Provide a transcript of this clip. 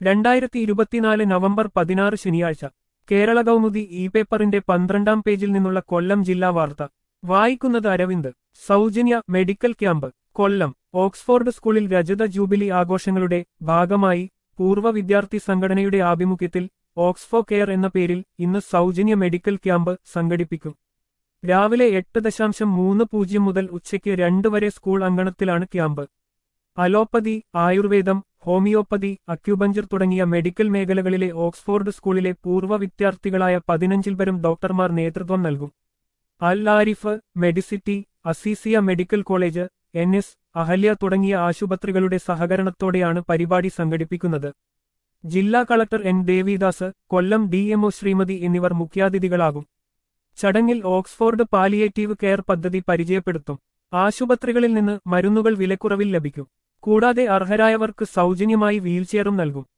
രണ്ടായിരത്തി ഇരുപത്തിനാല് നവംബർ പതിനാറ് ശനിയാഴ്ച കേരള കൗമുദി ഇ പേപ്പറിന്റെ പന്ത്രണ്ടാം പേജിൽ നിന്നുള്ള കൊല്ലം ജില്ലാ വാർത്ത വായിക്കുന്നത് അരവിന്ദ് സൗജന്യ മെഡിക്കൽ ക്യാമ്പ് കൊല്ലം ഓക്സ്ഫോർഡ് സ്കൂളിൽ രജത ജൂബിലി ആഘോഷങ്ങളുടെ ഭാഗമായി പൂർവ്വ വിദ്യാർത്ഥി സംഘടനയുടെ ആഭിമുഖ്യത്തിൽ ഓക്സ്ഫോ കെയർ എന്ന പേരിൽ ഇന്ന് സൗജന്യ മെഡിക്കൽ ക്യാമ്പ് സംഘടിപ്പിക്കും രാവിലെ എട്ട് ദശാംശം മൂന്ന് പൂജ്യം മുതൽ ഉച്ചയ്ക്ക് രണ്ട് വരെ സ്കൂൾ അങ്കണത്തിലാണ് ക്യാമ്പ് അലോപ്പതി ആയുർവേദം ഹോമിയോപ്പതി അക്യുപഞ്ചർ തുടങ്ങിയ മെഡിക്കൽ മേഖലകളിലെ ഓക്സ്ഫോർഡ് സ്കൂളിലെ പൂർവ്വ വിദ്യാർത്ഥികളായ പതിനഞ്ചിൽ പരം ഡോക്ടർമാർ നേതൃത്വം നൽകും Al Arif medicity Azeezia medical college N S Ahalia തുടങ്ങിയ ആശുപത്രികളുടെ സഹകരണത്തോടെയാണ് പരിപാടി സംഘടിപ്പിക്കുന്നത് ജില്ലാ collector N Devidas Kollam DMO Srimathi എന്നിവർ മുഖ്യാതിഥികളാകും ചടങ്ങിൽ ഓക്സ്ഫോർഡ് പാലിയേറ്റീവ് കെയർ പദ്ധതി പരിചയപ്പെടുത്തും ആശുപത്രികളിൽ നിന്ന് മരുന്നുകൾ വിലക്കുറവിൽ ലഭിക്കും കൂടാതെ അർഹരായവർക്ക് സൗജന്യമായി വീൽചെയറും നൽകും